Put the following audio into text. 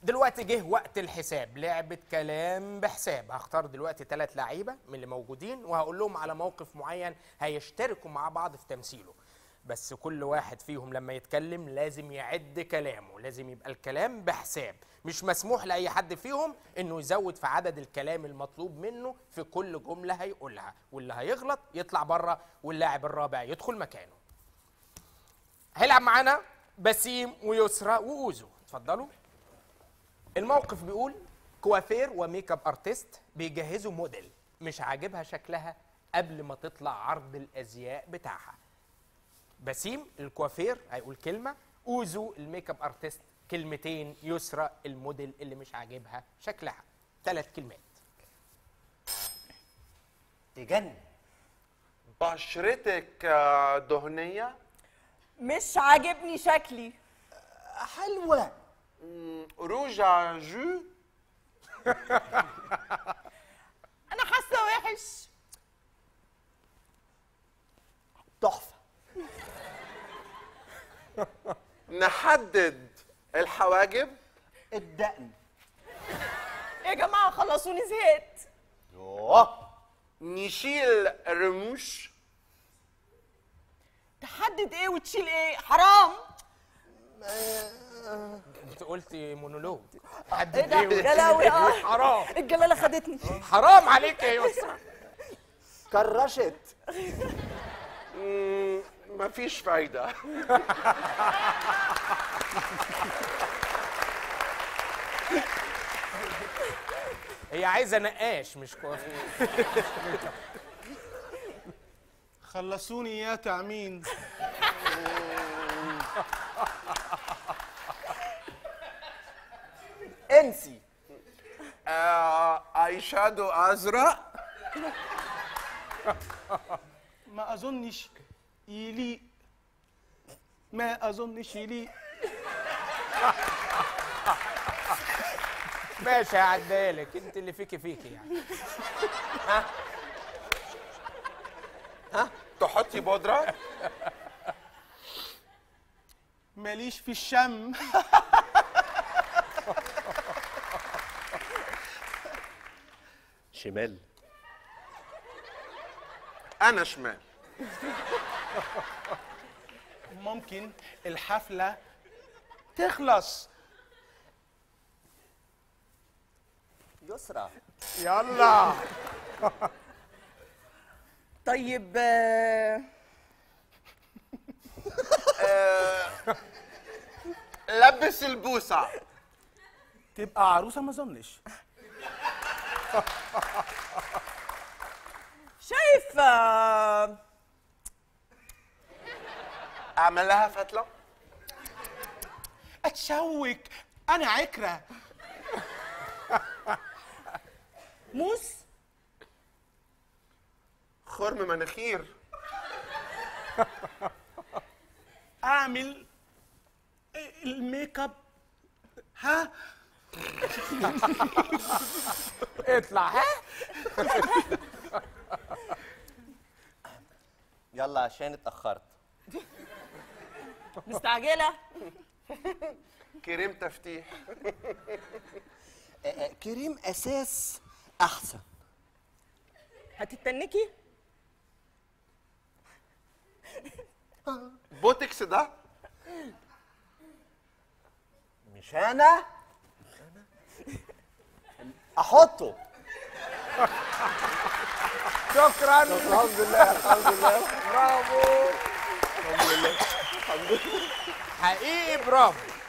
دلوقتي جه وقت الحساب لعبة كلام بحساب هختار دلوقتي ثلاث لعيبة من اللي موجودين وهقول لهم على موقف معين هيشتركوا مع بعض في تمثيله بس كل واحد فيهم لما يتكلم لازم يعد كلامه لازم يبقى الكلام بحساب مش مسموح لأي حد فيهم انه يزود في عدد الكلام المطلوب منه في كل جملة هيقولها واللي هيغلط يطلع بره واللاعب الرابع يدخل مكانه هيلعب معانا بسيم ويسرى وأوزو اتفضلوا الموقف بيقول كوافير وميك اب ارتست بيجهزوا موديل مش عاجبها شكلها قبل ما تطلع عرض الازياء بتاعها بسيم الكوافير هيقول كلمه اوزو الميك اب ارتست كلمتين يسرى الموديل اللي مش عاجبها شكلها ثلاث كلمات تجنن بشرتك آه، دهنية مش عاجبني شكلي حلوة مم، روج à جو انا حاسه وحش تحفة نحدد الحواجب الدقن يا جماعه خلصوني زهقت يوه نشيل الرموش تحدد ايه وتشيل ايه حرام انت قلت مونولوج حد ايه ده إيه يا لهوي اه حرام الجلاله خدتني حرام عليك يا يسرى كرشت مم، مفيش فايدة هي عايزه نقاش مش كوافير خلصوني يا تعمين انسي آه، اي شادو ازرق ما اظنش يليق ما اظنش يليق ماشي هعديلك انت اللي فيكي فيكي يعني تحطي بودرة ماليش في الشم شمال انا شمال ممكن الحفلة تخلص يسرى يلا طيب آه، لبس البوسة تبقى عروسة ما اظنش شايف آه، اعمل لها فتلة اتشوك انا عكرة موس خرم مناخير اعمل الميك اب ها اطلع ها يلا عشان اتأخرت مستعجله كريم تفتيح آه، آه، كريم أساس أحسن هتتنكي بوتكس ده مش أنا أحطه شكرا الحمد لله الحمد لله برافو حقيقي برافو